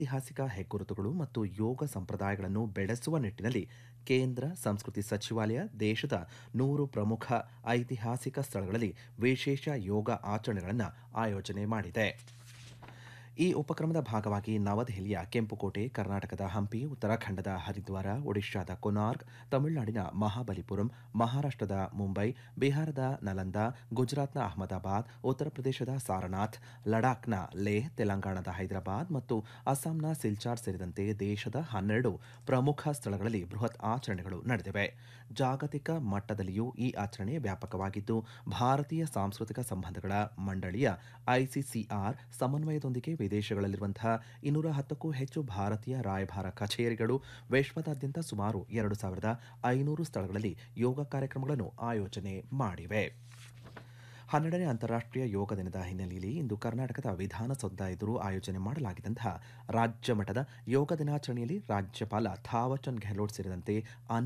ಐತಿಹಾಸಿಕ ಹೆಗ್ಗುರುತುಗಳು ಮತ್ತು ಯೋಗ ಸಂಪ್ರದಾಯಗಳನ್ನು ಬೆಳೆಸುವ ನಿಟ್ಟಿನಲ್ಲಿ ಕೇಂದ್ರ ಸಂಸ್ಕೃತಿ ಸಚಿವಾಲಯ ದೇಶದ ನೂರು ಪ್ರಮುಖ ಐತಿಹಾಸಿಕ ಸ್ಥಳಗಳಲ್ಲಿ ವಿಶೇಷ ಯೋಗ ಆಚರಣೆಗಳನ್ನು ಆಯೋಜನೆ ಮಾಡಿದೆ ಈ ಉಪಕ್ರಮದ ಭಾಗವಾಗಿ ನವದೆಹಲಿಯ ಕೆಂಪುಕೋಟೆ ಕರ್ನಾಟಕದ ಹಂಪಿ ಉತ್ತರಾಖಂಡದ ಹರಿದ್ವಾರ ಒಡಿಶಾದ ಕೊನಾರ್ಕ್ ತಮಿಳುನಾಡಿನ ಮಹಾಬಲಿಪುರಂ ಮಹಾರಾಷ್ಟದ ಮುಂಬೈ ಬಿಹಾರದ ನಲಂದ ಗುಜರಾತ್ನ ಅಹಮದಾಬಾದ್ ಉತ್ತರ ಪ್ರದೇಶದ ಸಾರನಾಥ್ ಲಡಾಖ್ನ ಲೇಹ್ ತೆಲಂಗಾಣದ ಹೈದರಾಬಾದ್ ಮತ್ತು ಅಸ್ಸಾಂನ ಸಿಲ್ಚಾರ್ ಸೇರಿದಂತೆ ದೇಶದ ಹನ್ನೆರಡು ಪ್ರಮುಖ ಸ್ಥಳಗಳಲ್ಲಿ ಬೃಹತ್ ಆಚರಣೆಗಳು ನಡೆದಿವೆ ಜಾಗತಿಕ ಮಟ್ಟದಲ್ಲಿಯೂ ಈ ಆಚರಣೆ ವ್ಯಾಪಕವಾಗಿದ್ದು ಭಾರತೀಯ ಸಾಂಸ್ಕೃತಿಕ ಸಂಬಂಧಗಳ ಮಂಡಳಿಯ ಐಸಿಸಿಆರ್ ಸಮನ್ವಯದೊಂದಿಗೆ ವಿದೇಶಗಳಲ್ಲಿರುವಂತಹ ಇನ್ನೂರ ಹತ್ತಕ್ಕೂ ಹೆಚ್ಚು ಭಾರತೀಯ ರಾಯಭಾರ ಕಚೇರಿಗಳು ವಿಶ್ವದಾದ್ಯಂತ ಸುಮಾರು ಎರಡು ಸಾವಿರದ ಐನೂರು ಸ್ಥಳಗಳಲ್ಲಿ ಯೋಗ ಕಾರ್ಯಕ್ರಮಗಳನ್ನು ಆಯೋಜನೆ ಮಾಡಿವೆ ಹನ್ನೆರಡನೇ ಅಂತಾರಾಷ್ಟ್ರೀಯ ಯೋಗ ದಿನದ ಹಿನ್ನೆಲೆಯಲ್ಲಿ ಇಂದು ಕರ್ನಾಟಕದ ವಿಧಾನಸೌಧ ಎದುರು ಆಯೋಜನೆ ಮಾಡಲಾಗಿದ್ದಂತಹ ರಾಜ್ಯ ಮಟ್ಟದ ಯೋಗ ದಿನಾಚರಣೆಯಲ್ಲಿ ರಾಜ್ಯಪಾಲ ಥಾವರ್ಚಂದ್ ಗೆಹ್ಲೋಟ್ ಸೇರಿದಂತೆ ಅನೇಕ